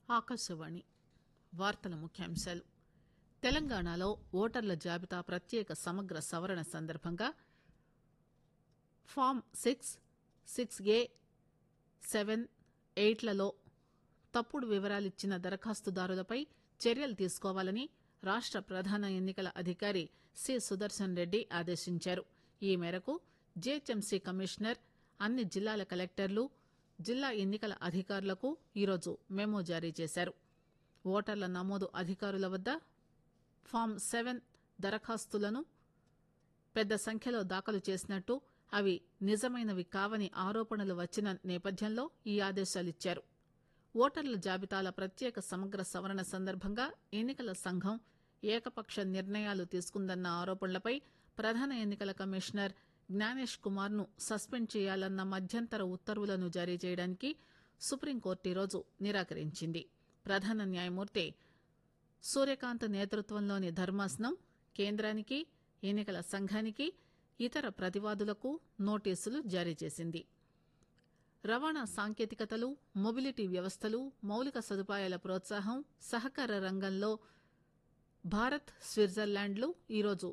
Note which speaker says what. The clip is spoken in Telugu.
Speaker 1: ఆకాశవాణి వార్తల ముఖ్యాంశాలు తెలంగాణలో ఓటర్ల జాబితా ప్రత్యేక సమగ్ర సవరణ సందర్భంగా form six six A seven ఎయిట్లలో తప్పుడు వివరాలిచ్చిన దరఖాస్తుదారులపై చర్యలు తీసుకోవాలని రాష్ట ప్రధాన ఎన్నికల అధికారి సి సుదర్శన్ రెడ్డి ఆదేశించారు ఈ మేరకు జీహెచ్ఎంసీ కమిషనర్ అన్ని జిల్లాల కలెక్టర్లు జిల్లా ఎన్నికల అధికారులకు ఈరోజు మెమో జారీ చేశారు ఓటర్ల నమోదు అధికారుల వద్ద ఫామ్ సెవెన్ దరఖాస్తులను పెద్ద సంఖ్యలో దాఖలు చేసినట్టు అవి నిజమైనవి కావని ఆరోపణలు వచ్చిన నేపథ్యంలో ఈ ఆదేశాలిచ్చారు ఓటర్ల జాబితాల ప్రత్యేక సమగ్ర సవరణ సందర్భంగా ఎన్నికల సంఘం ఏకపక్ష నిర్ణయాలు తీసుకుందన్న ఆరోపణలపై ప్రధాన ఎన్నికల కమిషనర్ జ్ఞానేష్ కుమార్ ను సస్పెండ్ చేయాలన్న మధ్యంతర ఉత్తర్వులను జారీ చేయడానికి సుప్రీంకోర్టు ఈరోజు నిరాకరించింది ప్రధాన న్యాయమూర్తి సూర్యకాంత్ నేతృత్వంలోని ధర్మాసనం కేంద్రానికి ఎన్నికల సంఘానికి ఇతర ప్రతివాదులకు నోటీసులు జారీ చేసింది రవాణా సాంకేతికతలు మొబిలిటీ వ్యవస్థలు మౌలిక సదుపాయాల ప్రోత్సాహం సహకార రంగంలో భారత్ స్విట్జర్లాండ్లు ఈరోజు